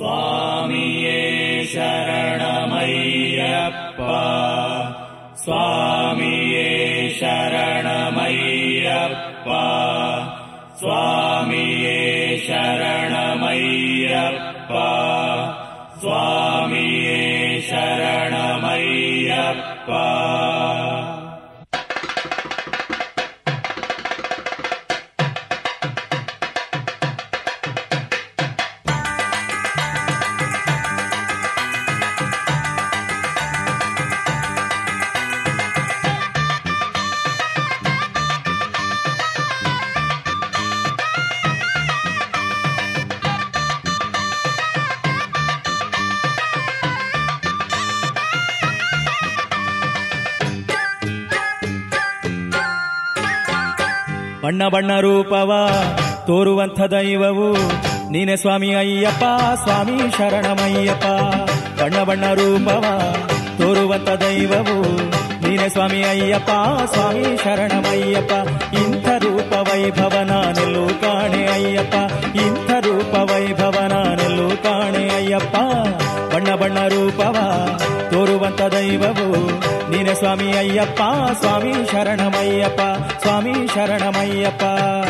ಸ್ವಾಮಿಯೇ ಶರಣಮಯ್ಯಪ್ಪ ಸ್ವಾಮಿಯೇ ಶರಣಮಯ್ಯಪ್ಪ ಸ್ವಾಮಿಯೇ ಶರಣಮಯ್ಯಪ್ಪ ಸ್ವಾಮಿಯೇ ಶರಣಮಯ್ಯಪ್ಪ ಬಣ್ಣ ಬಣ್ಣ ರೂಪವ ತೋರುವಂಥ ದೈವವು ನೀನೆ ಸ್ವಾಮಿ ಅಯ್ಯಪ್ಪ ಸ್ವಾಮಿ ಶರಣಮಯ್ಯಪ್ಪ ಬಣ್ಣ ಬಣ್ಣ ರೂಪವ ತೋರುವಂಥ ದೈವವು ನೀನೆ ಸ್ವಾಮಿ ಅಯ್ಯಪ್ಪ ಸ್ವಾಮಿ ಶರಣಮಯ್ಯಪ್ಪ ಇಂಥ ರೂಪ ವೈಭವ ನಾನೆಲ್ಲೂ ಕಾಣೆ ಅಯ್ಯಪ್ಪ ಇಂಥ ರೂಪ ವೈಭವ ನಾನೆಲ್ಲೂ ಕಾಣೆ ಅಯ್ಯಪ್ಪ ಬಣ್ಣ ಬಣ್ಣ ರೂಪವ ತೋರುವಂಥ ದೈವವು ನೀನೆ ಸ್ವಾಮಿ ಅಯ್ಯಪ್ಪ ಸ್ವಾಮಿ ಶರಣಮಯ್ಯಪ್ಪ ಸ್ವಾಮಿ ಶರಣಮಯ್ಯಪ್ಪ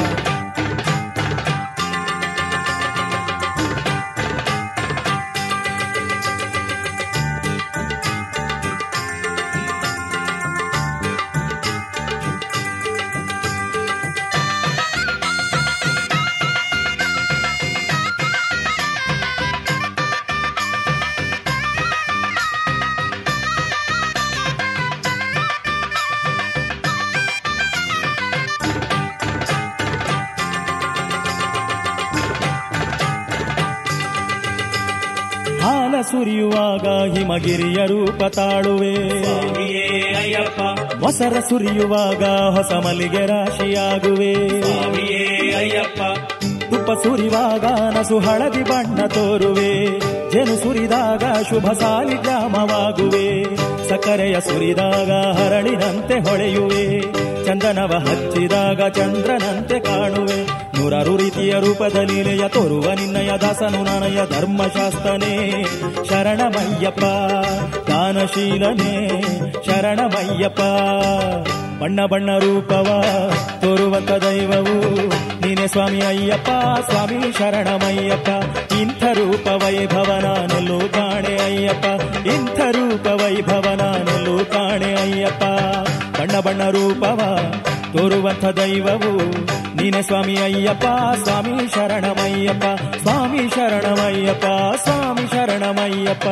ಹಾಲ ಸುರಿಯುವಾಗ ಹಿಮಗಿರಿಯ ರೂಪ ತಾಳುವೆ ಸ್ವಾಮಿಯೇ ಅಯ್ಯಪ್ಪ ಮೊಸರ ಸುರಿಯುವಾಗ ಹೊಸ ಮಲ್ಲಿಗೆ ರಾಶಿಯಾಗುವೆ ಸ್ವಾಮಿಯೇ ಅಯ್ಯಪ್ಪ ತುಪ್ಪ ಸುರಿವಾಗ ನಸು ಹಳದಿ ಬಣ್ಣ ತೋರುವೆ ಜೇನು ಸುರಿದಾಗ ಶುಭ ಸಾಲಿಗ್ರಾಮವಾಗುವೆ ಸಕ್ಕರೆಯ ಸುರಿದಾಗ ಹರಳಿನಂತೆ ಹೊಳೆಯುವೆ ಚಂದನವ ಹಚ್ಚಿದಾಗ ಚಂದ್ರನಂತೆ ಕಾಣುವೆ ನೂರಾರು ರೀತಿಯ ರೂಪದ ಲೀಲೆಯ ತೋರುವ ನಿನ್ನಯ ದಾಸನು ನನಯ ಧರ್ಮಶಾಸ್ತ್ರನೇ ಶರಣಮಯ್ಯಪ್ಪ ದಾನಶೀಲನೇ ಶರಣಮಯ್ಯಪ್ಪ ಬಣ್ಣ ಬಣ್ಣ ರೂಪವ ತೋರುವಂತ ದೈವವು ನೀನೆ ಸ್ವಾಮಿ ಅಯ್ಯಪ್ಪ ಸ್ವಾಮಿ ಶರಣಮಯ್ಯಪ್ಪ ಇಂಥ ರೂಪ ವೈಭವ ನಾನೆಲ್ಲೂ ಕಾಣೆ ಅಯ್ಯಪ್ಪ ಇಂಥ ರೂಪ ವೈಭವ ನಾನೆಲ್ಲೂ ಕಾಣೆ ಅಯ್ಯಪ್ಪ ಬಣ್ಣ ಬಣ್ಣ ರೂಪವ ತೋರುವಂಥ ದೈವವು ನೀನೆ ಸ್ವಾಮಿ ಅಯ್ಯಪ್ಪ ಸ್ವಾಮಿ ಶರಣಮಯ್ಯಪ್ಪ ಸ್ವಾಮಿ ಶರಣಮಯ್ಯಪ್ಪ ಸ್ವಾಮಿ ಶರಣಮಯ್ಯಪ್ಪ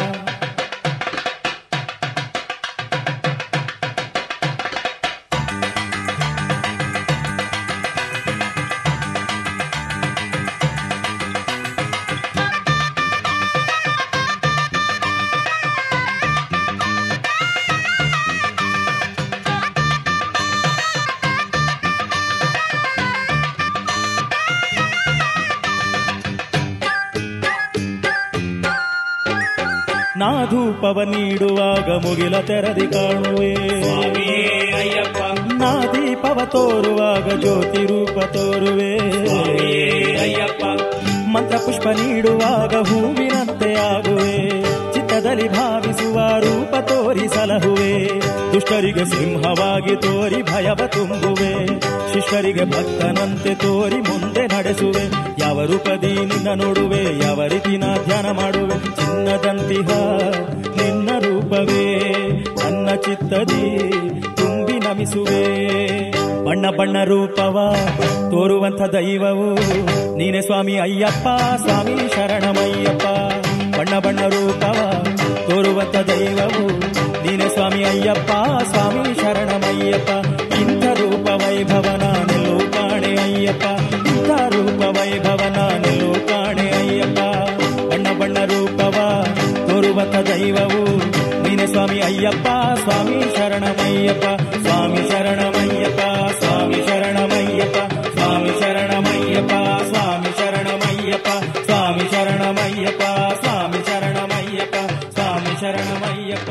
ನಾ ಧೂಪವ ನೀಡುವಾಗ ಮುಗಿಲ ತೆರದಿ ಕಾಣುವೆ ಸ್ವಾಮಿಯೇ ಅಯ್ಯಪ್ಪ ನಾ ದೀಪವ ತೋರುವಾಗ ಜ್ಯೋತಿ ರೂಪ ತೋರುವೆ ಸ್ವಾಮಿಯೇ ಅಯ್ಯಪ್ಪ ಮಂತ್ರ ಪುಷ್ಪ ನೀಡುವಾಗ ಹೂವಿನಂತೆ ಆಗುವೆ ಚಿತ್ತದಲ್ಲಿ ಭಾವಿಸುವ ರೂಪ ತೋರಿ ಸಲಹುವೆ ದುಷ್ಟರಿಗೆ ಸಿಂಹವಾಗಿ ತೋರಿ ಭಯವ ತುಂಬುವೆ ಶಿಷ್ಟರಿಗೆ ಭಕ್ತನಂತೆ ತೋರಿ ಮುಂದೆ ನಡೆಸುವೆ ಯಾವ ರೂಪದಿ ನಿನ್ನ ನೋಡುವೆ ಯಾವ ರೀತಿ ನಾ ಧ್ಯಾನ ಮಾಡುವೆ ಚಿನ್ನದಂತಿಹ ನಿನ್ನ ರೂಪವೇ ನನ್ನ ಚಿತ್ತದಿ ತುಂಬಿ ನಮಿಸುವೆ ಬಣ್ಣ ಬಣ್ಣ ರೂಪವ ತೋರುವಂಥ ದೈವವು ನೀನೆ ಸ್ವಾಮಿ ಅಯ್ಯಪ್ಪ ಸ್ವಾಮಿ ಶರಣಮಯ್ಯಪ್ಪ ಬಣ್ಣ ಬಣ್ಣ ರೂಪವ ತೋರುವಂಥ ದೈವವು ನೀನೆ ಸ್ವಾಮಿ ಅಯ್ಯಪ್ಪ ಸ್ವಾಮಿ ಶರಣಮಯ್ಯಪ್ಪ ಇಂಥ ರೂಪ ವೈಭವ ನಾನೆಲ್ಲೂ ಕಾಣೆ ಅಯ್ಯಪ್ಪ ಇಂಥ ರೂಪ ವೈಭವ ನಾನೆಲ್ಲೂ ಕಾಣೆ ಅಯ್ಯಪ್ಪ ಬಣ್ಣ ಬಣ್ಣ ರೂಪವ ತೋರುವಂಥ ದೈವವು ನೀನೆ ಸ್ವಾಮಿ ಅಯ್ಯಪ್ಪ ಸ್ವಾಮಿ ಶರಣಮಯ್ಯಪ್ಪ ಸ್ವಾಮಿ ಶರಣಮಯ್ಯಪ್ಪ ಸ್ವಾಮಿ ಶರಣಮಯ್ಯಪ್ಪ ಸ್ವಾಮಿ ಶರಣಮಯ್ಯಪ್ಪ ಸ್ವಾಮಿ ಶರಣಮಯ್ಯಪ್ಪ ಸ್ವಾಮಿ ಶರಣಮಯ್ಯಪ್ಪ ಸ್ವಾಮಿ ಶರಣಮಯ್ಯಪ್ಪ ಸ್ವಾಮಿ ಶರಣಮಯ್ಯಪ್ಪ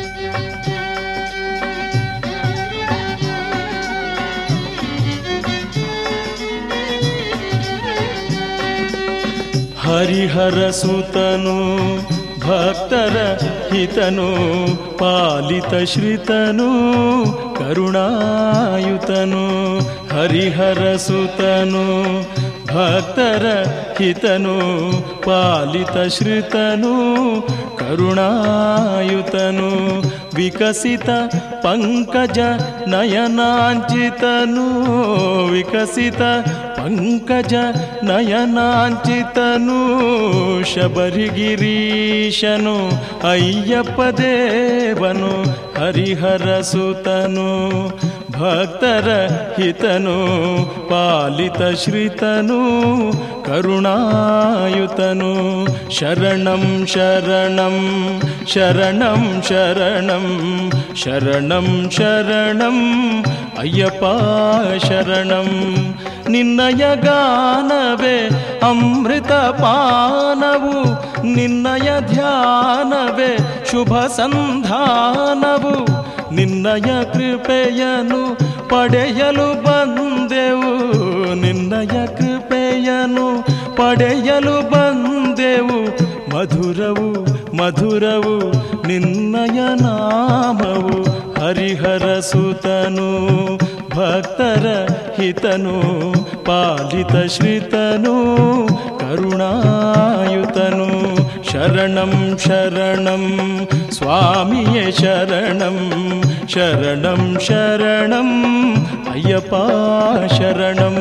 Thank ಹರಿಹರ ಸುತನು ಭಕ್ತರ ಹಿತನು ಪಾಲಿತ ಶ್ರಿತನು ಕರುಣಾಯುತನು ಹರಿಹರ ಸುತನು ಭಕ್ತರ ಹಿತನು ಪಾಲಿತ ಶ್ರಿತನು ಕರುಣಾಯುತನು ವಿಕಸಿತ ಪಂಕಜ ನಯನಾಂಚಿತನು ವಿಕಸಿತ ಪಂಕಜ ನಯನಾಂಚಿತನು ಶಬರಿಗಿರೀಶನು ಅಯ್ಯಪ್ಪ ದೇವನು ಹರಿಹರ ಸುತನು ಭಕ್ತರ ಹಿತನು ಪಾಲಿತ ಶ್ರಿತನು ಕರುಣಾಯುತನು ಶರಣಂ ಶರಣಂ ಶರಣಂ ಶರಣಂ ಶರಣಂ ಶರಣಂ ಅಯ್ಯಪ್ಪ ಶರಣಂ ನಿನ್ನಯ ಗಾನವೇ ಅಮೃತ ಪಾನವು ನಿನ್ನಯ ಧ್ಯಾನವೇ ಶುಭ ಸಂಧಾನವು ನಿನ್ನಯ ಕೃಪೆಯನು ಪಡೆಯಲು ಬಂದೆವು ನಿನ್ನಯ ಕೃಪೆಯನು ಪಡೆಯಲು ಬಂದೆವು ಮಧುರವು ಮಧುರವು ನಿನ್ನಯ ನಾಮವು ಹರಿಹರ ಸುತನು ಭಕ್ತರ ಹಿತನು ಪಾಲಿತ ಶ್ರಿತನು ಕರುಣಾಯುತನು ಶರಣಂ ಶರಣಂ ಸ್ವಾಮಿಯೇ ಶರಣಂ ಶರಣಂ ಶರಣಂ ಅಯ್ಯಪ್ಪ ಶರಣಂ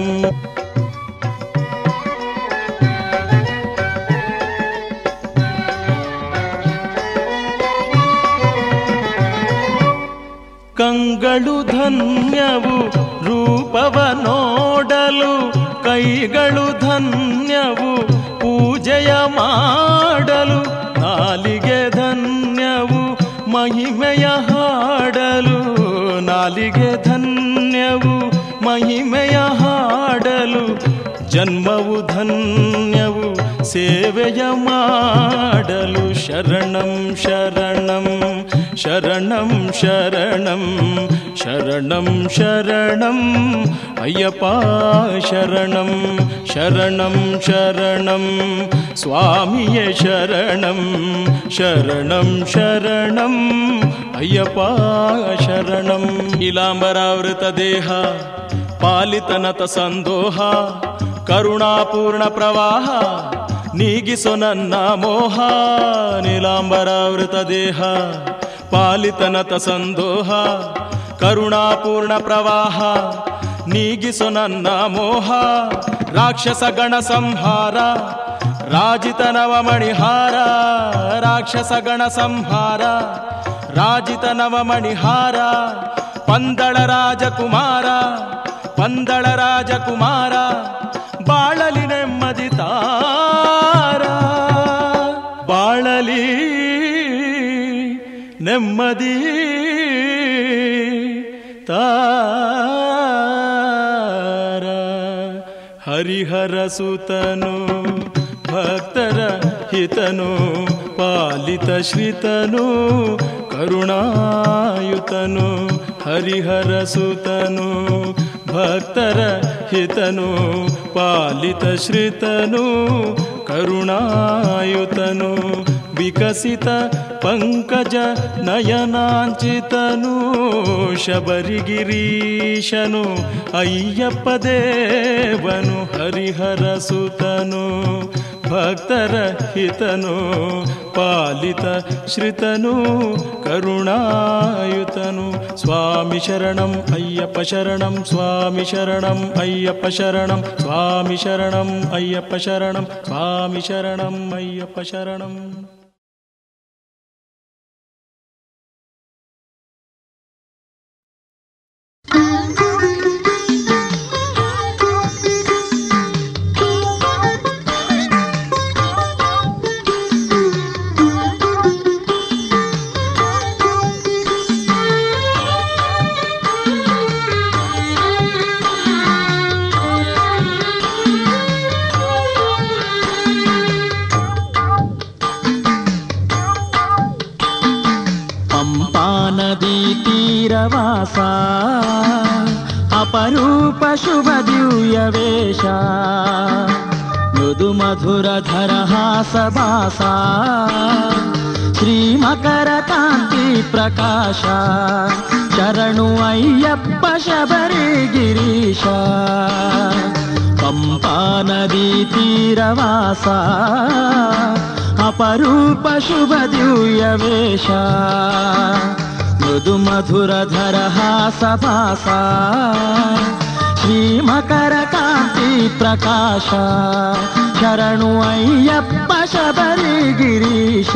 ಕಂಗಳು ಧನ್ಯವು ರೂಪವ ನೋಡಲು ಕೈಗಳು ಧನ್ಯವು ಪೂಜೆಯ ಮಾಡಲು ನಾಲಿಗೆ ಧನ್ಯವು ಮಹಿಮೆಯ ಹಾಡಲು ನಾಲಿಗೆ ಧನ್ಯವು ಮಹಿಮೆಯ ಹಾಡಲು ಜನ್ಮವು ಧನ್ಯವು ಸೇವೆಯ ಮಾಡಲು ಶರಣಂ ಶರಣಂ ಶರಣಂ ಶರಣಂ ಶರಣಂ ಶರಣಂ ಅಯ್ಯಪ್ಪ ಶರಣಂ ಶರಣಂ ಶರಣಂ ಸ್ವಾಮಿಯೇ ಶರಣಂ ಶರಣಂ ಶರಣಂ ಅಯ್ಯಪ್ಪ ಶರಣಂ ಇಲಾಂಬರಾವೃತ ದೇಹ ಪಾಲಿತನತ ಸಂದೋಹ ಕರುಣಾಪೂರ್ಣ ಪ್ರವಾಹ ನೀಗಿಸೋ ನನ್ನ ಮೋಹ ನೀಲಾಂಬರಾವೃತ ದೇಹ ಪಾಲಿತನತ ಸಂದೋಹ ಕರುಣಾಪೂರ್ಣ ಪ್ರವಾಹ ನೀಗಿಸೋ ನನ್ನ ಮೋಹ ರಾಕ್ಷಸ ಗಣ ಸಂಹಾರ ರಾಜಿತ ನವಮಣಿಹಾರ ರಾಕ್ಷಸ ಗಣ ಸಂಹಾರ ರಾಜಿತ ನವಮಣಿಹಾರ ಪಂದಳ ರಾಜಕುಮಾರ ಪಂದಳ ರಾಜಕುಮಾರ ಬಾಳಲಿ ನೆಮ್ಮದಿ ತಾರ ಬಾಳಲಿ ನೆಮ್ಮದಿ ತಾರ ಹರಿಹರ ಸುತನು ಭಕ್ತರ ಹಿತನು ಪಾಲಿತ ಶ್ರಿತನು ಕರುಣಾಯುತನು ಹರಿಹರ ಸುತನು ಭಕ್ತರ ಹಿತನು ಪಾಲಿತ ಶ್ರಿತನು ಕರುಣಾಯುತನು ವಿಕಸಿತ ಪಂಕಜ ನಯನಾಂಚಿತನು ಶಬರಿಗಿರೀಶನು ಅಯ್ಯಪ್ಪ ದೇವನು ಹರಿಹರ ಸುತನು ಭಕ್ತರ ಹಿತನು ಪಾಲಿತ ಶ್ರಿತನು ಕರುಣಾಯುತನು ಸ್ವಾಮಿ ಶರಣಂ ಅಯ್ಯಪ್ಪ ಶರಣಂ ಸ್ವಾಮಿ ಶರಣಂ ಅಯ್ಯಪ್ಪ ಶರಣಂ ಸ್ವಾಮಿ ಶರಣಂ ಅಯ್ಯಪ್ಪ ಶರಣಂ ಸ್ವಾಮಿ ಶರಣಂ ಅಯ್ಯಪ್ಪ ಶರಣಂ ಪಂಪಾ ನದಿ ತೀರವಾಸ ಅಪರೂಪ ಶುಭ ದಿವ್ಯ ವೇಷ ಮೃದು ಮಧುರ ಧರ ಹಾಸ ಭಾಸ ಶ್ರೀ ಮಕರ ಕಾಂತಿ ಪ್ರಕಾಶ ಶರಣು ಅಯ್ಯಪ್ಪ ಶಬರಿ ಗಿರೀಶ ಪಂಪಾ ನದಿ ತೀರವಾಸ ಅಪರೂಪ ಶುಭ ದಿವ್ಯ ವೇಷ ಮೃದು ಮಧುರ ಧರ ಹಾಸ ಭಾಸ ಶ್ರೀ ಮಕರ ಕಾಂತಿ ಪ್ರಕಾಶ ಶರಣು ಅಯ್ಯಪ್ಪ ಶಬರಿ ಗಿರೀಶ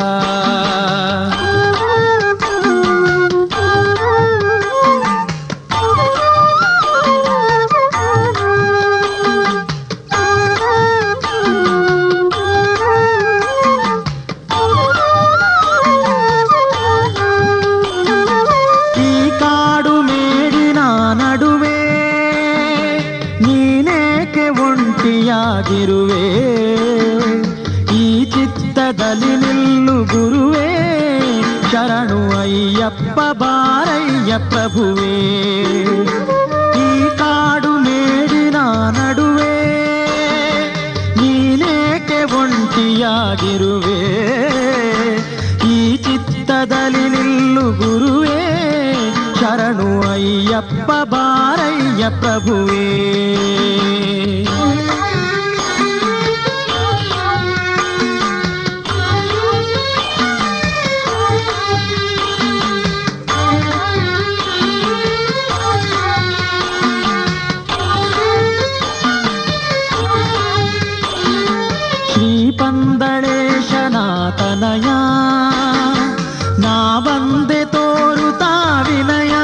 ಈ ಕಾಡು ಮೇಡಿನ ನಡುವೆ ನೀನೇಕೆ ಒಂಟಿಯಾಗಿರುವೆ ಈ ಚಿತ್ತದಲ್ಲಿ ನಿಲ್ಲು ಗುರುವೇ ಶರಣು ಅಯ್ಯಪ್ಪ ಬಾರಯ್ಯ ಪ್ರಭುವೇ ಈ ಕಾಡು ಮೇಡಿನ ನಡುವೆ ನೀನೇಕೆ ಒಂಟಿಯಾಗಿರುವೆ ಈ ಚಿತ್ತದಲ್ಲಿ ನಿಲ್ಲು ಗುರುವೇ ಶರಣು ಅಯ್ಯಪ್ಪ ಬಾರಯ್ಯ ಪ್ರಭುವೇ ಶ್ರೀ ಪಂದಳೇಶನಾಥನಯ ನಾ ಬಂದೆ ತೋರುತ್ತಾ ವಿನಯ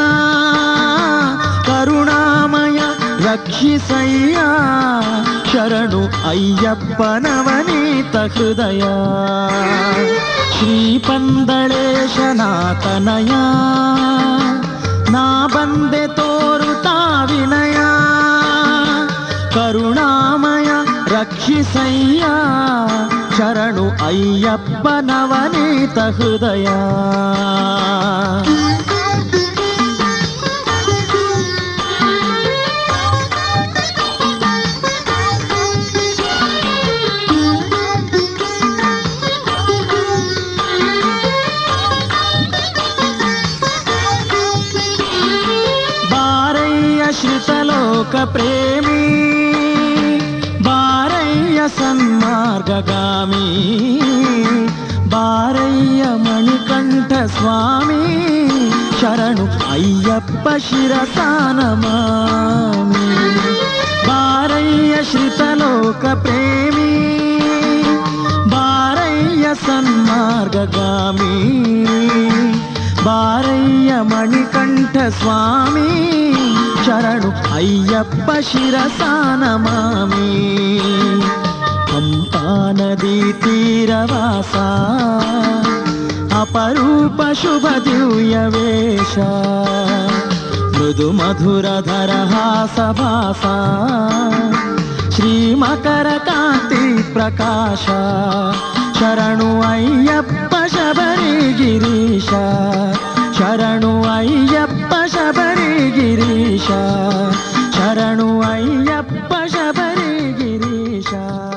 ಕರುಣಾಮಯ ರಕ್ಷಿಸಯ್ಯ ಶರಣು ಅಯ್ಯಪ್ಪನವನೀತ ಹೃದಯ ಶ್ರೀ ಪಂದಳೇಶನಾಥನಯ ನಾ ಬಂದೆ ತೋರುತ್ತಾ ವಿನಯ ಕರುಣಾಮಯ ರಕ್ಷಿಸಯ್ಯ ಶರಣು ಅಯ್ಯಪ್ಪ ನವನೀತ ಹೃದಯ ಬಾರಯ್ಯ ಶ್ರಿತಲೋಕ ಪ್ರೇಮಿ ಬಾರಯ್ಯ ಸನ್ಮಾರ್ಗಗಾಮಿ ಬಾರಯ್ಯ ಮಣಿಕಂಠ ಸ್ವಾಮಿ ಶರಣು ಅಯ್ಯಪ್ಪ ಶಿರಸಾನಮಾಮಿ ಬಾರಯ್ಯ ಶ್ರಿತಲೋಕ ಪ್ರೇಮಿ ಬಾರಯ್ಯ ಸನ್ಮಾರ್ಗಗಾಮಿ ಬಾರಯ್ಯ ಮಣಿಕಂಠ ಸ್ವಾಮಿ ಶರಣು ಅಯ್ಯಪ್ಪ ಶಿರಸಾನಮಾಮಿ ಹಂಪಾ ನದಿ ತೀರವಾಸ ಅಪರೂಪ ಶುಭ ದಿವ್ಯ ವೇಷ ಮೃದು ಮಧುರ ಧರ ಹಾಸ ಭಾಸ ಶ್ರೀ ಮಕರ ಕಾಂತಿ ಪ್ರಕಾಶ ಶರಣು ಅಯ್ಯಪ್ಪ ಶಬರಿ ಗಿರೀಶ ಶರಣು ಅಯ್ಯಪ್ಪ ಶಬರಿ ಗಿರೀಶ ಶರಣು ಅಯ್ಯಪ್ಪ ಶಬರಿ ಗಿರೀಶ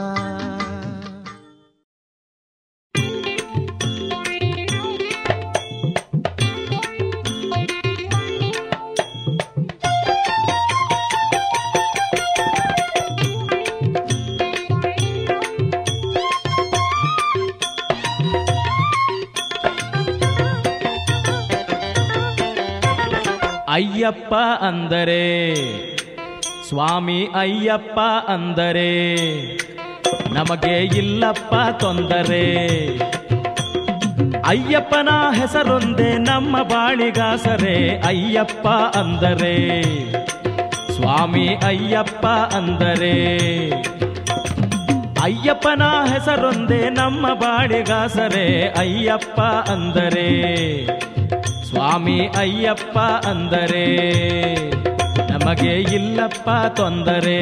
ಅಯ್ಯಪ್ಪ ಅಂದರೆ ಸ್ವಾಮಿ ಅಯ್ಯಪ್ಪ ಅಂದರೆ ನಮಗೆ ಇಲ್ಲಪ್ಪ ತೊಂದರೆ ಅಯ್ಯಪ್ಪನ ಹೆಸರೊಂದೇ ನಮ್ಮ ಬಾಳಿಗಾಸರೆ ಅಯ್ಯಪ್ಪ ಅಂದರೆ ಸ್ವಾಮಿ ಅಯ್ಯಪ್ಪ ಅಂದರೆ ಅಯ್ಯಪ್ಪನ ಹೆಸರೊಂದೇ ನಮ್ಮ ಬಾಳಿಗಾಸರೆ ಅಯ್ಯಪ್ಪ ಅಂದರೆ ಸ್ವಾಮಿ ಅಯ್ಯಪ್ಪ ಅಂದರೆ ನಮಗೆ ಇಲ್ಲಪ್ಪ ತೊಂದರೆ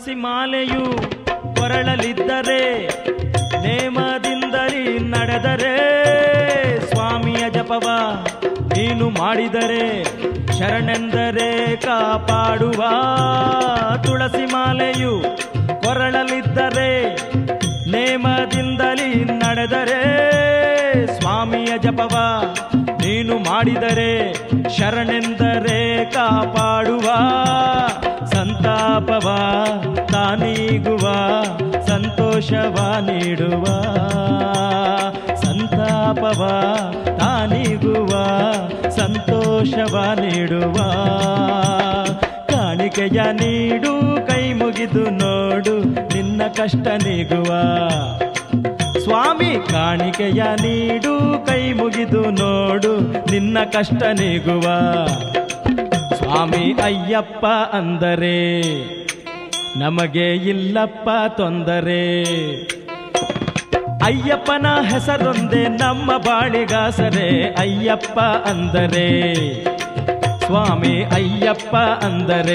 ತುಳಸಿ ಮಾಲೆಯು ಕೊರಳಲಿದ್ದರೆ ನೇಮದಿಂದಲೇ ನಡೆದರೆ ಸ್ವಾಮಿಯ ಜಪವ ನೀನು ಮಾಡಿದರೆ ಶರಣೆಂದರೆ ಕಾಪಾಡುವ ತುಳಸಿ ಮಾಲೆಯು ಕೊರಳಲಿದ್ದರೆ ನೇಮದಿಂದಲೇ ನಡೆದರೆ ಸ್ವಾಮಿಯ ಜಪವ ನೀನು ಮಾಡಿದರೆ ಶರಣೆಂದರೆ ಕಾಪಾಡುವ ಸಂತಾಪವ ತಾನೀಗುವ ಸಂತೋಷವ ನೀಡುವ ಸಂತಾಪವ ತಾನೀಗುವ ಸಂತೋಷವ ನೀಡುವ ಕಾಣಿಕೆಯ ನೀಡು ಕೈ ಮುಗಿದು ನೋಡು ನಿನ್ನ ಕಷ್ಟ ನೀಗುವ ಸ್ವಾಮಿ ಕಾಣಿಕೆಯ ನೀಡು ಕೈ ಮುಗಿದು ನೋಡು ನಿನ್ನ ಕಷ್ಟ ನೀಗುವ ಸ್ವಾಮಿ ಅಯ್ಯಪ್ಪ ಅಂದರೆ ನಮಗೆ ಇಲ್ಲಪ್ಪ ತೊಂದರೆ ಅಯ್ಯಪ್ಪನ ಹೆಸರೊಂದೇ ನಮ್ಮ ಬಾಳಿಗಾಸರೆ ಅಯ್ಯಪ್ಪ ಅಂದರೆ ಸ್ವಾಮಿ ಅಯ್ಯಪ್ಪ ಅಂದರೆ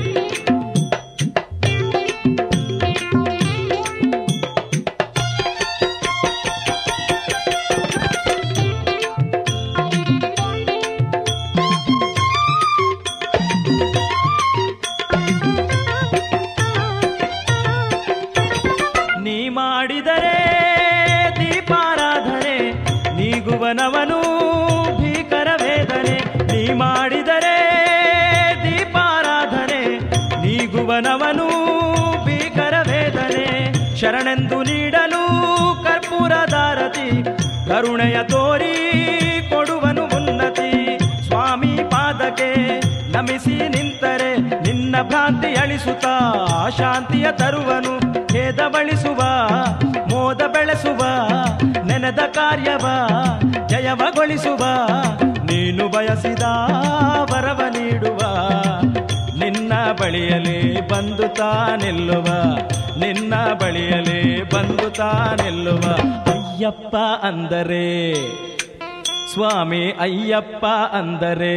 ನೀ ಮಾಡಿದರೆ ದೀಪಾರಾಧನೆ ನೀಗುವನವನು ಭೀಕರ ವೇದನೆ ನೀ ಮಾಡಿದರೆ ದೀಪಾರಾಧನೆ ನೀಗುವನವನು ಭೀಕರ ವೇದನೆ ಶರಣೆಂದು ನೀಡಲು ಕರ್ಪೂರದಾರತಿ ಕರುಣೆಯ ತೋರಿ ಕೊಡುವನು ಉನ್ನತಿ ಸ್ವಾಮಿ ಪಾದಕ್ಕೆ ನಮಿಸಿ ನಿಂತರೆ ನಿನ್ನ ಭ್ರಾಂತಿ ಅಳಿಸುತ್ತಾ ಶಾಂತಿಯ ತರುವನು ಖೇದ ಬಳಿಸುವ ಮೋದ ಬೆಳೆಸುವ ನೆನೆದ ಕಾರ್ಯವ ಜಯವಗೊಳಿಸುವ ನೀನು ಬಯಸಿದ ವರವ ನೀಡುವ ನಿನ್ನ ಬಳಿಯಲೇ ಬಂದು ತಾನೆಲ್ಲುವ ನಿನ್ನ ಬಳಿಯಲೇ ಬಂದು ತಾನೆಲ್ಲುವ ಅಯ್ಯಪ್ಪ ಅಂದರೆ ಸ್ವಾಮಿ ಅಯ್ಯಪ್ಪ ಅಂದರೆ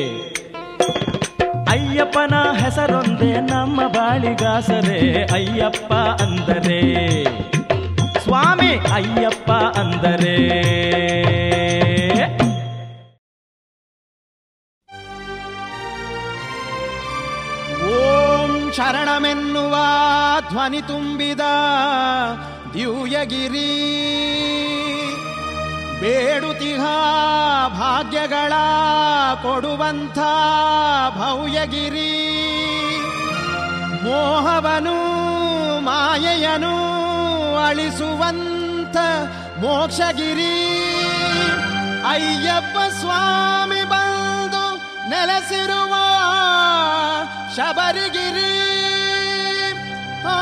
ಅಯ್ಯಪ್ಪನ ಹೆಸರೊಂದೇ ನಮ್ಮ ಬಾಳಿಗಾಸರೆ ಅಯ್ಯಪ್ಪ ಅಂದರೆ ಸ್ವಾಮಿ ಅಯ್ಯಪ್ಪ ಅಂದರೆ ಓಂ ಶರಣಮೆನ್ನುವ ಧ್ವನಿ ತುಂಬಿದ ದಿವ್ಯಗಿರಿ ಬೇಡುತಿಹ ಭಾಗ್ಯಗಳ ಕೊಡುವಂಥ ಭವ್ಯಗಿರಿ ಮೋಹವನು ಮಾಯೆಯನು ಅಳಿಸುವಂಥ ಮೋಕ್ಷಗಿರಿ ಅಯ್ಯಪ್ಪ ಸ್ವಾಮಿ ಬಂದು ನೆಲೆಸಿರುವ ಶಬರಿಗಿರಿ ಆ,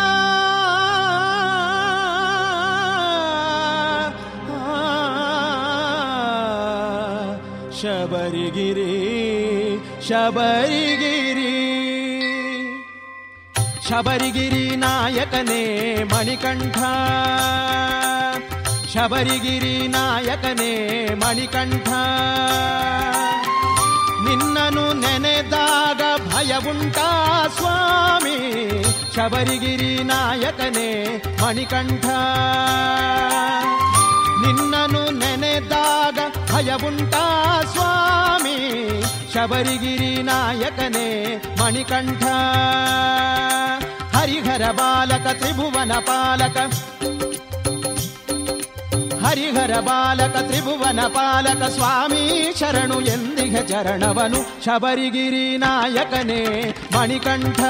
ಶಬರಿಗಿರಿ ಶಬರಿಗಿರಿ ಶಬರಿಗಿರಿ ನಾಯಕನೇ ಮಣಿಕಂಠ ಶಬರಿಗಿರಿ ನಾಯಕನೇ ಮಣಿಕಂಠ ನಿನ್ನನು ನೆನೆದಾಗ ಭಯವುಂಟಾ ಸ್ವಾಮಿ ಶಬರಿಗಿರಿ ನಾಯಕನೇ ಮಣಿಕಂಠ ನಿನ್ನನು ನೆನೆದಾಗ ಭಯವುಂಟಾ ಸ್ವಾಮಿ ಶಬರಿಗಿರಿ ನಾಯಕನೇ ಮಣಿಕಂಠ ಹರಿಹರ ಬಾಲಕ ತ್ರಿಭುವನ ಪಾಲಕ ಹರಿಹರ ಬಾಲಕ ತ್ರಿಭುವನ ಪಾಲಕ ಸ್ವಾಮಿ ಶರಣು ಎಂದಿಗ ಚರಣವನು ಶಬರಿಗಿರಿ ನಾಯಕನೇ ಮಣಿಕಂಠ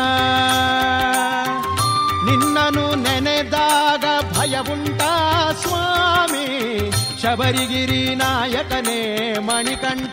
ನಿನ್ನನು ನೆನೆದಾಗ ಭಯವುಂಟಾ ಸ್ವಾಮಿ ಶಬರಿಗಿರಿ ನಾಯಕನೇ ಮಣಿಕಂಠ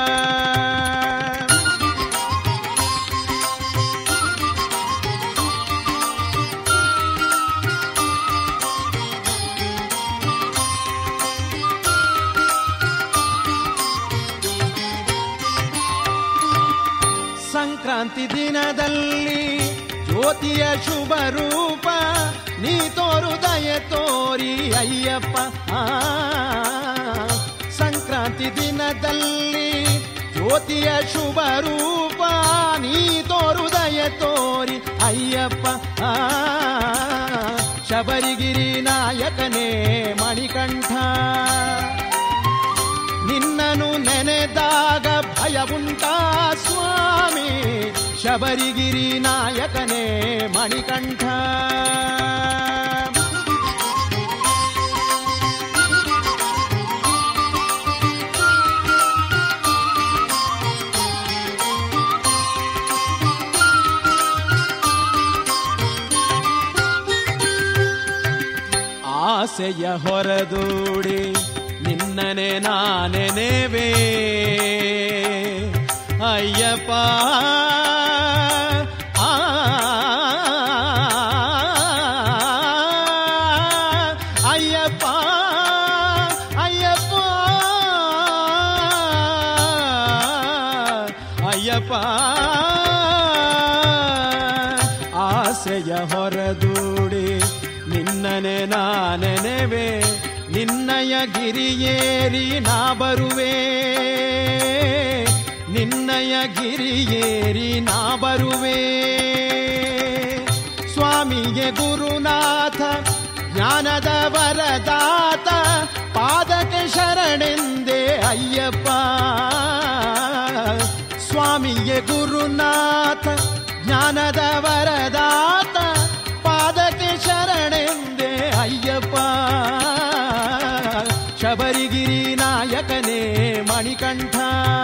ಸಂಕ್ರಾಂತಿ ದಿನದಲ್ಲಿ ಜ್ಯೋತಿಯ ಶುಭ ರೂಪ ನೀ ತೋರು ದಯೆ ತೋರಿ ಅಯ್ಯಪ್ಪ ಆ, ಸಂಕ್ರಾಂತಿ ದಿನದಲ್ಲಿ ಜ್ಯೋತಿಯ ಶುಭ ರೂಪ ನೀ ತೋರು ದಯೆ ದಯ ತೋರಿ ಅಯ್ಯಪ್ಪ ಆ, ಶಬರಿಗಿರಿ ನಾಯಕನೇ ಮಣಿಕಂಠ ನಿನ್ನನು ನೆನೆದಾಗ ಭಯವುಂಟಾ ಸ್ವಾಮಿ ಶಬರಿಗಿರಿ ನಾಯಕನೇ ಮಣಿಕಂಠ ಆಸೆಯ ಹೊರದೂಡಿ ನಿನ್ನನೆ ನಾನೆನೆವೆ ಅಯ್ಯಪ್ಪ ಆ, ಅಯ್ಯಪ್ಪ ಅಯ್ಯಪ್ಪ ಅಯ್ಯಪ್ಪ ಆಸೆಯ ಹೊರದೂಡಿ ನಿನ್ನನೆ ನಾನೆನೆವೆ ನಿನ್ನಯ ಗಿರಿಯೇರಿ ನಾ ಬರುವೆ ನಿನ್ನಯ ಗಿರಿಯೇರಿ ನಾ ಬರುವೆ ಸ್ವಾಮಿಗೆ ಗುರುನಾಥ ಜ್ಞಾನದ ವರದಾತ ಪಾದಕ್ಕೆ ಶರಣೆಂದೆ ಅಯ್ಯಪ್ಪ ಸ್ವಾಮಿಗೆ ಗುರುನಾಥ ಜ್ಞಾನದ ವರದಾತ ಪಾದಕ್ಕೆ ಶರಣೆಂದೆ ಅಯ್ಯಪ್ಪ ಶಬರಿಗಿರಿ ನಾಯಕನೇ ಮಣಿಕಂಠ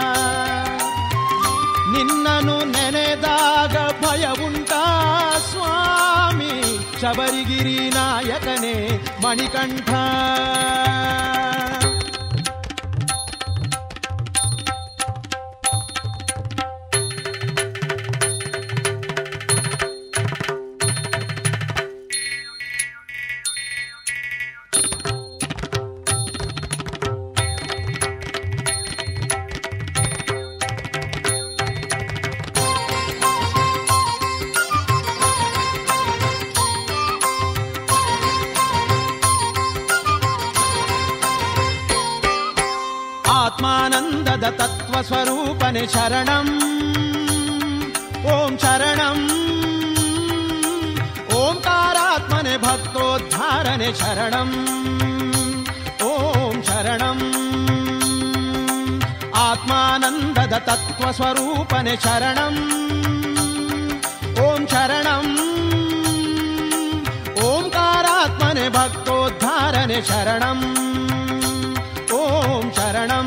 ನಿನ್ನನು ನೆನೆದಾಗ ಭಯವುಂಟಾ ಸ್ವಾಮಿ ಶಬರಿಗಿರಿ ನಾಯಕನೇ ಮಣಿಕಂಠ ಆತ್ಮಾನಂದದ ತತ್ವ ಸ್ವರೂಪನೆ ಶರಣಂ ಓಂ ಶರಣಂ ಓಂಕಾರಾತ್ಮನೆ ಭಕ್ತೋದ್ಧಾರನೆ ಶರಣಂ ಓಂ ಶರಣಂ ಆತ್ಮಾನಂದದ ತತ್ವ ಸ್ವರೂಪನೆ ಶರಣಂ ಓಂ ಶರಣಂ ಓಂಕಾರಾತ್ಮನೆ ಭಕ್ತೋದ್ಧಾರನೆ ಶರಣಂ ಓಂ ಶರಣಂ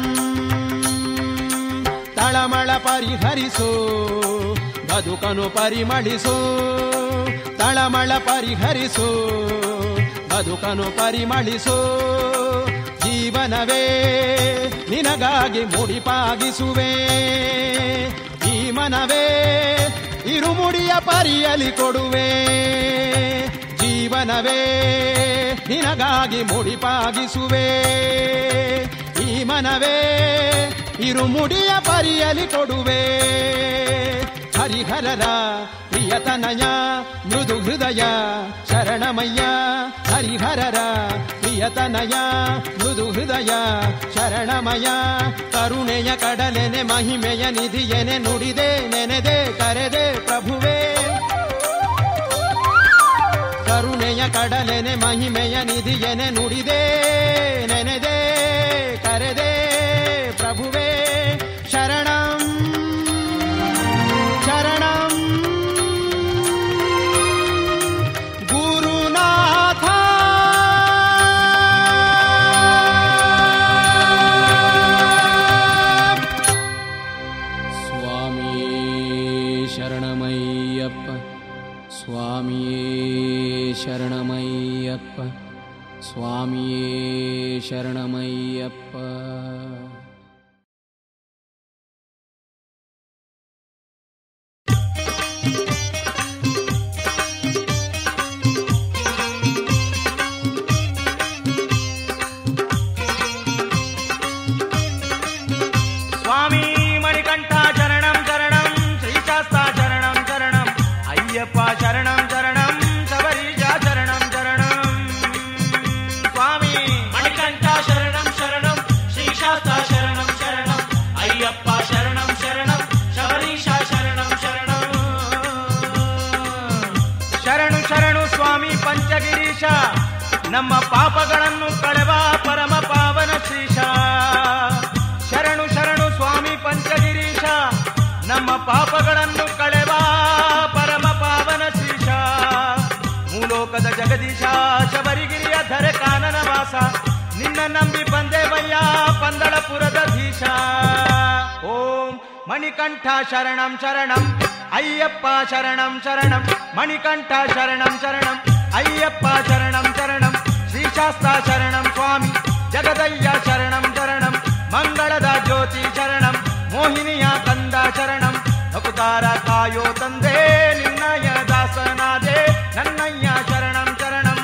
ತಳಮಳ ಪರಿಹರಿಸು ಬದುಕನು ಪರಿಮಳಿಸು ತಳಮಳ ಪರಿಹರಿಸು ಬದುಕನು ಪರಿಮಳಿಸು ಜೀವನವೇ ನಿನಗಾಗಿ ಮುಡಿಪಾಗಿಸುವೆ ಈ ಮನವೇ ಇರುಮುಡಿಯ ಪರಿಯಲಿ ಕೊಡುವೆ ಜೀವನವೇ ನಿನಗಾಗಿ ಮುಡಿಪಾಗಿಸುವೆ ಈ ಮನವೇ ಇರುಮುಡಿಯ ಪರಿಯಲಿ ಕೊಡುವೆ ಹರಿಹರರ ಪ್ರಿಯತನಯ ಮೃದು ಹೃದಯ ಶರಣಮಯ್ಯ ಹರಿಹರರ ಪ್ರಿಯತನಯ ಮೃದು ಹೃದಯ ಶರಣಮಯ ಕರುಣೆಯ ಕಡಲೆನೆ ಮಹಿಮೆಯ ನಿಧಿಯನೆ ನುಡಿದೆ ನೆನೆದೆ ಕರೆದೆ ಪ್ರಭುವೇ ಕರುಣೆಯ ಕಡಲೆನೆ ಮಹಿಮೆಯ ನಿಧಿಯನೆ ನುಡಿದೆ ನೆನೆದೆ ಕರೆದೆ ಪ್ರಭುವೇ ಶರಣಂ ಶರಣಂ ಗುರುನಾಥ ಸ್ವಾಮಿಯೇ ಶರಣಮಯ್ಯಪ್ಪ ಸ್ವಾಮಿಯೇ ಶರಣಮಯ್ಯಪ್ಪ ಸ್ವಾಮಿಯೇ ಶರಣಮಯ್ಯಪ್ಪ స్వామి మణికంఠ శరణం శరణం శ్రీశాస్త శరణం శరణం అయ్యప్ప శరణం శరణం శబరీష శరణం శరణం స్వామి మణికంఠ శరణం శరణం శ్రీశాస్త శరణం ಶರಣು ಶರಣು ಸ್ವಾಮಿ ಪಂಚಗಿರೀಶ ನಮ್ಮ ಪಾಪಗಳನ್ನು ಕಳೆವ ಪರಮ ಪಾವನ ಶ್ರೀಶ ಶರಣು ಶರಣು ಸ್ವಾಮಿ ಪಂಚಗಿರೀಶ ನಮ್ಮ ಪಾಪಗಳನ್ನು ಕಳೆವ ಪರಮ ಪಾವನ ಶ್ರೀಶ ಮೂಲೋಕದ ಜಗದೀಶ ಶಬರಿಗಿರಿಯ ಧರೆ ಕಾನನ ವಾಸ ನಿನ್ನ ನಂಬಿ ಬಂದೇವಯ್ಯ ಪಂದಳಪುರದ ಧೀಶ ಓಂ ಮಣಿಕಂಠ ಶರಣಂ ಶರಣಂ ಅಯ್ಯಪ್ಪ ಶರಣಂ ಶರಣಂ ಮಣಿಕಂಠ ಶರಣಂ ಶರಣಂ ಅಯ್ಯಪ್ಪ ಶರಣಂ ಶರಣಂ ಶ್ರೀಶಾಸ್ತ್ರ ಶರಣಂ ಸ್ವಾಮಿ ಜಗದಯ್ಯ ಶರಣಂ ಶರಣಂ ಮಂಗಳದ ಜ್ಯೋತಿ ಶರಣಂ ಮೋಹಿನಿಯ ಕಂದ ಶರಣಂ ಭಕುತಾರ ಕಾಯೋ ತಂದೆ ನಿನ್ನಯ ದಾಸನಾದೆ ನನ್ನಯ್ಯ ಶರಣಂ ಶರಣಂ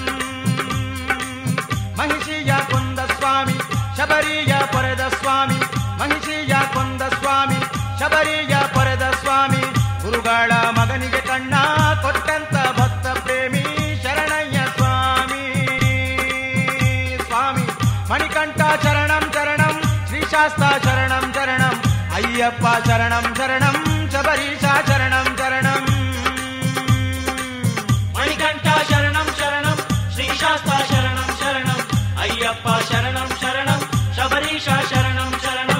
ಮಹಿಷಿಯ ಕೊಂದ ಸ್ವಾಮಿ ಶಬರಿಯ ಪೊರೆದ ಸ್ವಾಮಿ ಮಹಿಷಿಯ ಕೊಂದ ಸ್ವಾಮಿ ಶಬರಿಯ ಪೊರೆದ ಸ್ವಾಮಿ ಗುರುಗಳ ಮಗನಿಗೆ ಕಣ್ಣ ಕೊಟ್ಟಂತ ಭಕ್ತ ಪ್ರೇಮಿ ಶರಣಯ್ಯ ಸ್ವಾಮಿ ಸ್ವಾಮಿ ಮಣಿಕಂಠ ಶರಣಂ ಶರಣಂ ಶ್ರೀಶಾಸ್ತ್ರ ಶರಣಂ ಶರಣಂ ಅಯ್ಯಪ್ಪ ಶರಣಂ ಶರಣಂ ಶಬರೀಶ ಶರಣಂ ಶರಣಂ మణికంఠ శరణం శరణం శ్రీశాస్త్ర శరణం శరణం అయ్యప్ప శరణం శరణం శబరీష శరణం శరణం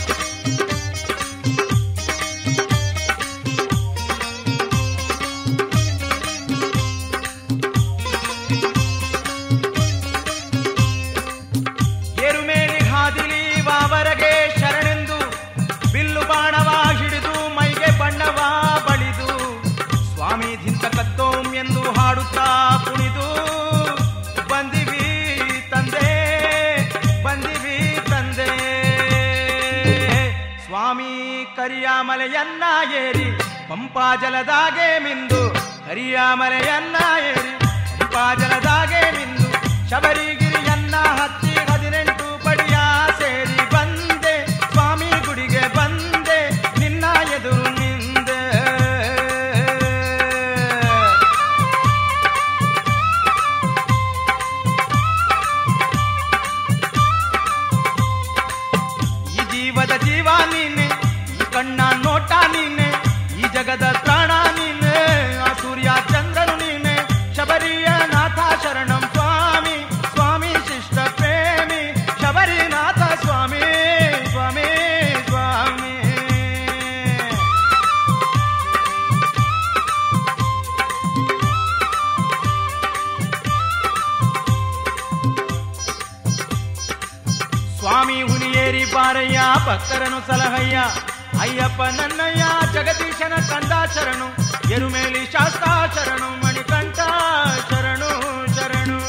ಎರುಮೇಲಿ ಹಾದಿಲಿ ವಾವರಗೆ ಶರಣೆಂದು ಬಿಲ್ಲು ಬಾಣವ ಹಿಡಿದು ಮೈಗೆ ಬಣ್ಣವ ಬಳಿದು ಸ್ವಾಮಿ ಧಿಂತ ಕತ್ತೋಂ ಎಂದು ಹಾಡುತ್ತಾ ಕುಣಿದು ಬಂದಿವಿ ತಂದೆ ಬಂದಿವಿ ತಂದೆ ಸ್ವಾಮಿ ಕರಿಯ ಮಲೆಯನ್ನ ಏರಿ ಪಂಪಾ ಜಲದಾಗೆ ಮಿಂದು ಕರಿಯ ಮಲೆಯನ್ನ ಏರಿ ಪಂಪಾ ಜಲದಾಗೆ ಮಿಂದು ಶಬರಿಗಿರಿಯನ್ನ ಹತ್ತಿ ಹದಿನೆಂಟು ಪಡಿಯ ಸೇರಿ ಬಂದೆ ಸ್ವಾಮಿ ಗುಡಿಗೆ ಬಂದೆ ನಿನ್ನ ಎದುರು ನಿಂದೆ ಈ ಜೀವದ ಜೀವ ನೀನೆ ಈ ಕಣ್ಣ ನೋಟ ನೀನೆ ಈ ಜಗದ ಪ್ರಾಣ ನೀನೆ ಆ ಸೂರ್ಯ ಚಂದ್ರನು ನೀನೆ ಶಬರಿಯ ನಾಥ ಶರಣಂ ಸ್ವಾಮಿ ಸ್ವಾಮಿ ಶಿಷ್ಟ ಪ್ರೇಮಿ ಶಬರಿನಾಥ ಸ್ವಾಮಿ ಸ್ವಾಮಿ ಸ್ವಾಮಿ ಸ್ವಾಮಿ ಹುಲಿಯೇರಿ ಬಾರಯ್ಯ ಭಕ್ತರನು ಸಲಹಯ್ಯ ಅಯ್ಯಪ್ಪ ನನ್ನಯ್ಯ ಜಗದೀಶನ ಕಂದ ಶರಣು ಎರುಮೇಲಿ ಶಾಸ್ತ್ರ ಶರಣು ಮಣಿಕಂಠ ಶರಣು ಶರಣು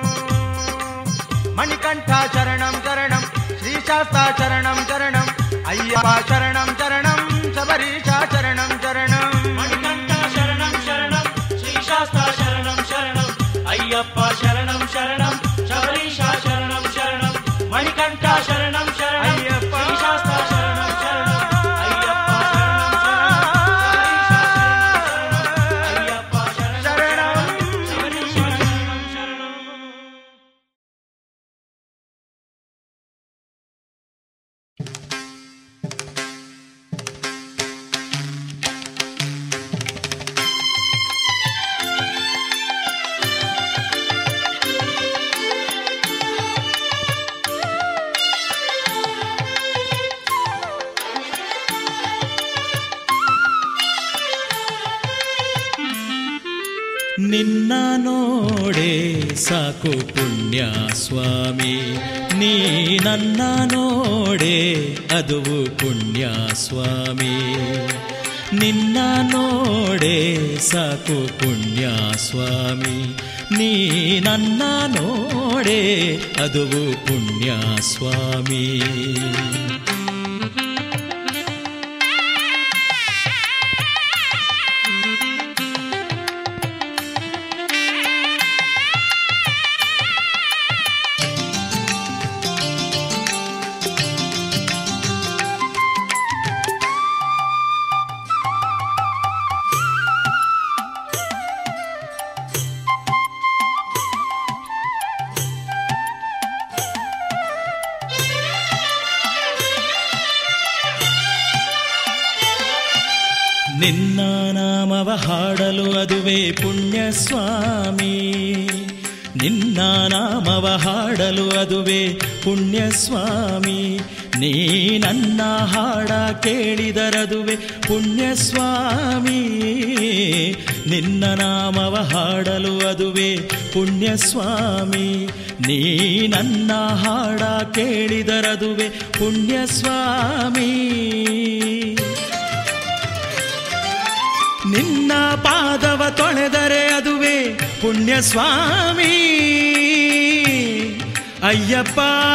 ಮಣಿಕಂಠ ಶರಣಂ ಶರಣಂ ಶ್ರೀಶಾಸ್ತ್ರ ಶರಣಂ ಶರಣಂ ಅಯ್ಯಪ್ಪ ಶರಣಂ ಶರಣಂ ಶಬರೀಶ ಶರಣಂ ಶರಣಂ మణికంఠ శరణం శరణం శ్రీశాస్త్ర శరణం శరణం అయ్యప్ప శరణం శరణం శబరీష శరణం శరణం మణికంఠ శరణం శరణం అయ్యప్ప. శ్రీశాస్త్ర శరణం శరణం అయ్యప్ప శరణం శరణం శబరీష శరణం శరణం అయ్యప్ప శరణం శబరీష శరణం శరణం ನಿನ್ನ ನೋಡೆ ಸಾಕು ಪುಣ್ಯ ಸ್ವಾಮಿ ನೀ ನನ್ನ ನೋಡೆ ಅದುವು ಪುಣ್ಯ ಸ್ವಾಮಿ ನಿನ್ನ ನೋಡೆ ಸಾಕು ಪುಣ್ಯ ಸ್ವಾಮಿ ನೀ ನನ್ನ ನೋಡೆ ಅದುವು ಪುಣ್ಯ ಸ್ವಾಮಿ ನಿನ್ನ ನಾಮ ನಾಮವ ಹಾಡಲು ಅದುವೇ ಪುಣ್ಯ ಸ್ವಾಮಿ ನಿನ್ನ ನಾಮವ ಹಾಡಲು ಅದುವೇ ಪುಣ್ಯ ಸ್ವಾಮಿ ನೀ ನನ್ನ ಹಾಡ ಕೇಳಿದರದುವೆ ಪುಣ್ಯ ಸ್ವಾಮಿ ನಿನ್ನ ನಾಮವ ಹಾಡಲು ಅದುವೆ ಪುಣ್ಯ ಸ್ವಾಮಿ ನೀ ನನ್ನ ಹಾಡ ಕೇಳಿದರದುವೆ ಪುಣ್ಯ ಸ್ವಾಮಿ ನಿನ್ನ ಪಾದವ ತೊಳೆದರೆ ಅದುವೇ ಪುಣ್ಯ ಸ್ವಾಮಿ ಅಯ್ಯಪ್ಪ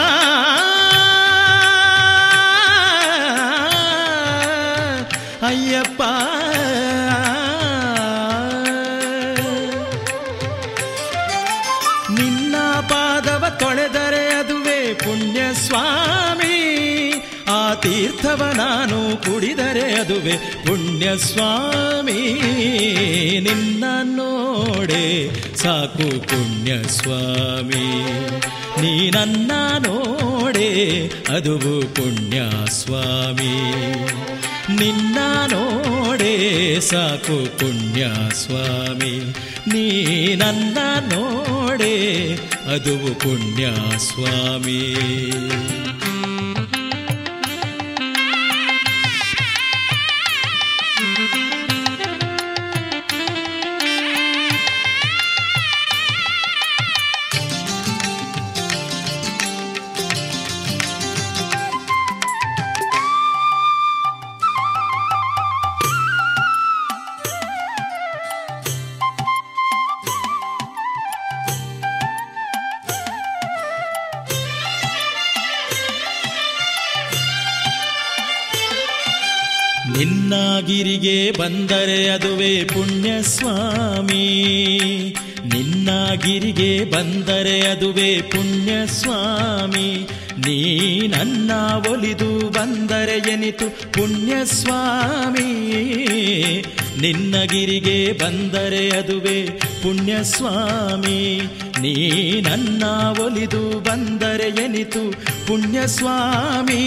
ಅಯ್ಯಪ್ಪ ನಿನ್ನ ಪಾದವ ತೊಳೆದರೆ ಅದುವೇ ಪುಣ್ಯ ಸ್ವಾಮಿ ಆ ತೀರ್ಥವ ನಾನು ಕುಡಿದರೆ ಅದುವೆ ಪುಣ್ಯ ಸ್ವಾಮಿ ನಿನ್ನ ನೋಡೆ ಸಾಕು ಪುಣ್ಯ ಸ್ವಾಮಿ ನೀ ನನ್ನ ನೋಡೆ ಅದುವು ಪುಣ್ಯ ಸ್ವಾಮಿ ನಿನ್ನ ನೋಡೆ ಸಾಕು ಪುಣ್ಯ ಸ್ವಾಮಿ ನೀ ನನ್ನ ನೋಡೆ ಅದುವು ಪುಣ್ಯ ಸ್ವಾಮಿ ನಿನ್ನ ಗಿರಿಗೆ ಬಂದರೆ ಅದುವೇ ಪುಣ್ಯ ಸ್ವಾಮಿ ನಿನ್ನ ಗಿರಿಗೆ ಬಂದರೆ ಅದುವೇ ಪುಣ್ಯ ಸ್ವಾಮಿ ನೀ ನನ್ನ ಒಲಿದು ಬಂದರೆ ಎನಿತು ಪುಣ್ಯ ಸ್ವಾಮಿ ನಿನ್ನ ಗಿರಿಗೆ ಬಂದರೆ ಅದುವೇ ಪುಣ್ಯ ಸ್ವಾಮಿ ನೀ ನನ್ನ ಒಲಿದು ಬಂದರೆ ಎನಿತು ಪುಣ್ಯ ಸ್ವಾಮಿ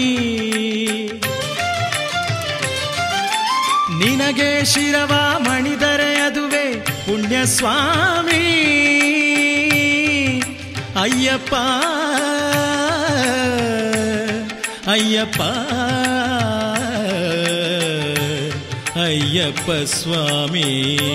ನಿನಗೆ ಶಿರವ ಮಣಿದರೆ ಅದುವೇ ಪುಣ್ಯ ಸ್ವಾಮಿ ಅಯ್ಯಪ್ಪ ಅಯ್ಯಪ್ಪ ಅಯ್ಯಪ್ಪ ಸ್ವಾಮಿ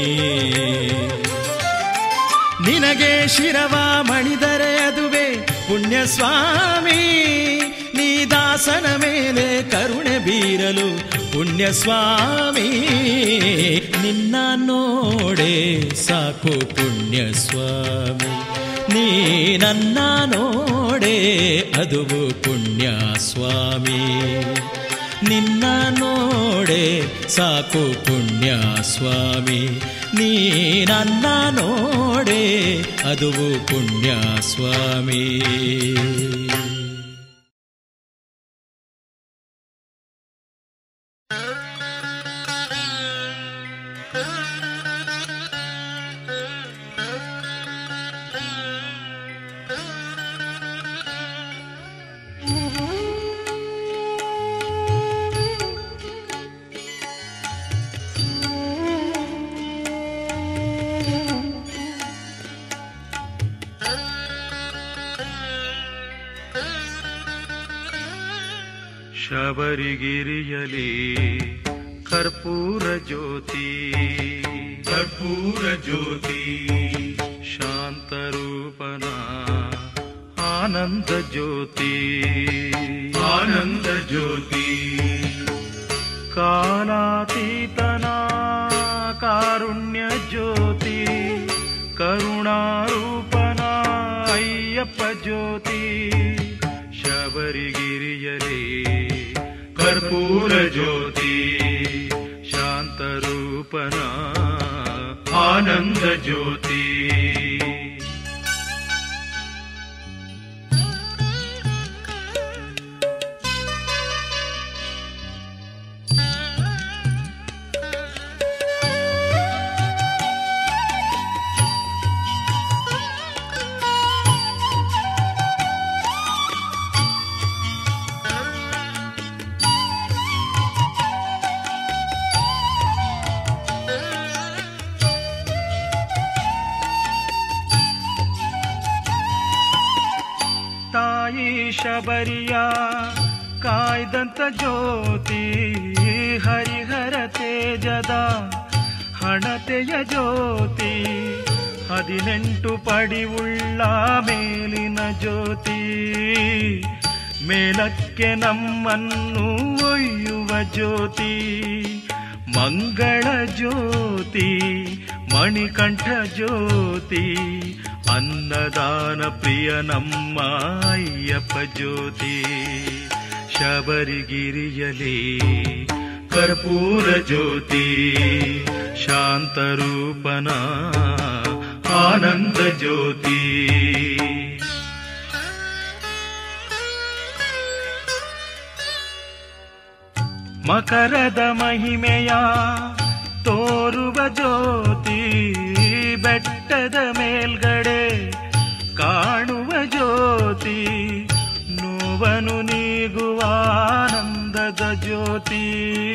ನಿನಗೆ ಶಿರವ ಮಣಿದರೆ ಅದುವೇ ಪುಣ್ಯ ಸ್ವಾಮಿ ನೀ ದಾಸನ ಮೇಲೆ ಕರುಣೆ ಬೀರಲು ಪುಣ್ಯ ಸ್ವಾಮಿ ನಿನ್ನ ನೋಡೆ ಸಾಕು ಪುಣ್ಯ ಸ್ವಾಮಿ ನೀ ನನ್ನ ನೋಡೆ ಅದುವು ಪುಣ್ಯ ಸ್ವಾಮಿ ನಿನ್ನ ನೋಡೆ ಸಾಕು ಪುಣ್ಯ ಸ್ವಾಮಿ ನೀ ನನ್ನ ನೋಡೆ ಅದುವು ಪುಣ್ಯ ಸ್ವಾಮಿ ಶಬರಿಗಿರಿಯಲಿ ಕರ್ಪೂರ ಜ್ಯೋತಿ ಕರ್ಪೂರ ಜ್ಯೋತಿ ಶಾಂತರೂಪನ ಆನಂದ ಜ್ಯೋತಿ ಆನಂದ ಜ್ಯೋತಿ ಕಾಲಾತೀತನ ಕಾರುಣ್ಯ ಜ್ಯೋತಿ ಕರುಣಾರೂಪನ ಅಯ್ಯಪ್ಪ ಜ್ಯೋತಿ ಶಬರಿಗಿರಿಯಲಿ ಕರ್ಪೂರ ಜ್ಯೋತಿ ಶಾಂತರೂಪನ ಆನಂದ ಜ್ಯೋತಿ ಶಬರಿಯ ಕಾಯ್ದಂತ ಜ್ಯೋತಿ ಹರಿಹರ ತೇಜದ ಹಣತೆಯ ಜ್ಯೋತಿ ಹದಿನೆಂಟು ಪಡಿವುಳ್ಳ ಮೇಲಿನ ಜ್ಯೋತಿ ಮೇಲಕ್ಕೆ ನಮ್ಮನ್ನು ಒಯ್ಯುವ ಜ್ಯೋತಿ ಮಂಗಳ ಜ್ಯೋತಿ ಮಣಿಕಂಠ ಜ್ಯೋತಿ ಅನ್ನದಾನ ಪ್ರಿಯ ನಮ್ಮ ಅಯ್ಯಪ್ಪ ಜ್ಯೋತಿ ಶಬರಿಗಿರಿಯಲಿ ಕರ್ಪೂರ ಜ್ಯೋತಿ ಶಾಂತರೂಪನ ಆನಂದ ಜ್ಯೋತಿ ಮಕರದ ಮಹಿಮೆಯ ತೋರುವ ಜ್ಯೋತಿ ಬೆಟ್ಟದ ಮೇಲ್ಗಡೆ ಕಾಣುವ ಜ್ಯೋತಿ ನೋವನು ನೀಗುವ ಆನಂದದ ಜ್ಯೋತಿ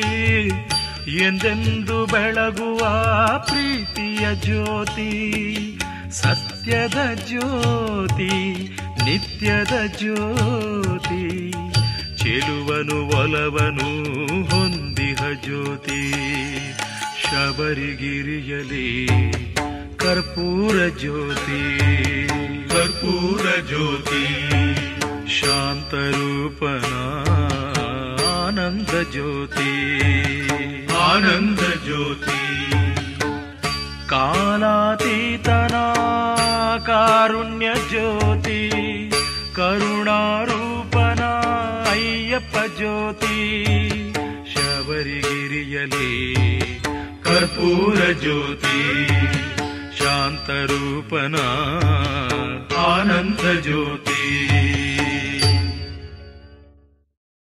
ಎಂದೆಂದು ಬೆಳಗುವ ಪ್ರೀತಿಯ ಜ್ಯೋತಿ ಸತ್ಯದ ಜ್ಯೋತಿ ನಿತ್ಯದ ಜ್ಯೋತಿ ಚೆಲುವನು ಒಲವನು ಹೊಂದಿಹ ಜ್ಯೋತಿ ಶಬರಿಗಿರಿಯಲಿ ಕರ್ಪೂರ ಜ್ಯೋತಿ ಕರ್ಪೂರ ಜ್ಯೋತಿ ಶಾಂತರೂಪನ ಆನಂದ ಜ್ಯೋತಿ ಆನಂದ ಜ್ಯೋತಿ ಕಾಲಾತೀತನ ಕಾರುಣ್ಯ ಜ್ಯೋತಿ ಕರುಣಾರೂಪನ ಅಯ್ಯಪ್ಪ ಜ್ಯೋತಿ ಶಬರಿಗಿರಿಯಲಿ ಕರ್ಪೂರ ಜ್ಯೋತಿ ಶಾಂತರೂಪನ ಆನಂದ ಜ್ಯೋತಿ